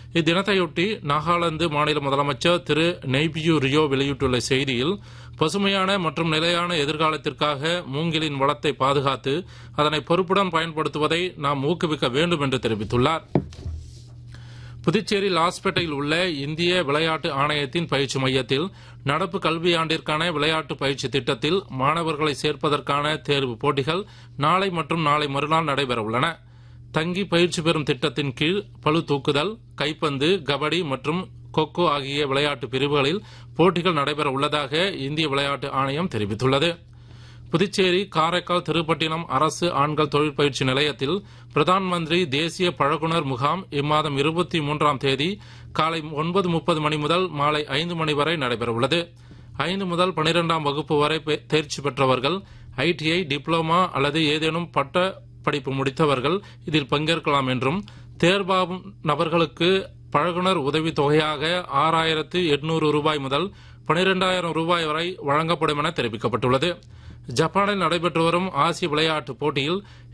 இத்தினத்தையொட்டி நாகாலாந்து மாநில முதலமைச்சர் திரு நெய்பியூ ரியோ வெளியிட்டுள்ள செய்தியில் பசுமையான மற்றும் நிலையான எதிர்காலத்திற்காக மூங்கிலின் வளத்தை பாதுகாத்து அதனை பொறுப்புடன் பயன்படுத்துவதை நாம் ஊக்குவிக்க வேண்டும் என்று தெரிவித்துள்ளார் புதுச்சேரி லாஸ்பேட்டையில் உள்ள இந்திய விளையாட்டு ஆணையத்தின் பயிற்சி மையத்தில் நடப்பு கல்வியாண்டிற்கான விளையாட்டு பயிற்சி திட்டத்தில் மாணவர்களை சேர்ப்பதற்கான தேர்வு போட்டிகள் நாளை மற்றும் நாளை மறுநாள் நடைபெற உள்ளன தங்கி பயிற்சி பெறும் திட்டத்தின் கீழ் பளு தூக்குதல் கைப்பந்து கபடி மற்றும் கொக்கோ ஆகிய விளையாட்டு பிரிவுகளில் போட்டிகள் நடைபெற உள்ளதாக இந்திய விளையாட்டு ஆணையம் தெரிவித்துள்ளது புதுச்சேரி காரைக்கால் திருப்பட்டினம் அரசு ஆண்கள் தொழிற்பயிற்சி நிலையத்தில் பிரதான் மந்திரி தேசிய பழகுனர் முகாம் இம்மாதம் இருபத்தி மூன்றாம் தேதி காலை ஒன்பது முப்பது மணி முதல் மாலை ஐந்து மணி வரை நடைபெறவுள்ளது ஐந்து முதல் பனிரெண்டாம் வகுப்பு வரை பெ- தேர்ச்சி பெற்றவர்கள் ஐடிஐ டிப்ளமா அல்லது ஏதேனும் பட்ட படிப்பு முடித்தவர்கள் இதில் பங்கேற்கலாம் என்றும் தேர்வாகும் நபர்களுக்கு பழகுனர் உதவித் தொகையாக ஆறாயிரத்து எட்நூறு ரூபாய் முதல் பனிரெண்டாயிரம் ரூபாய் வரை வழங்கப்படும் என தெரிவிக்கப்பட்டுள்ளது ஜப்பானில் நடைபெற்று வரும் ஆசிய விளையாட்டுப் போட்டியில்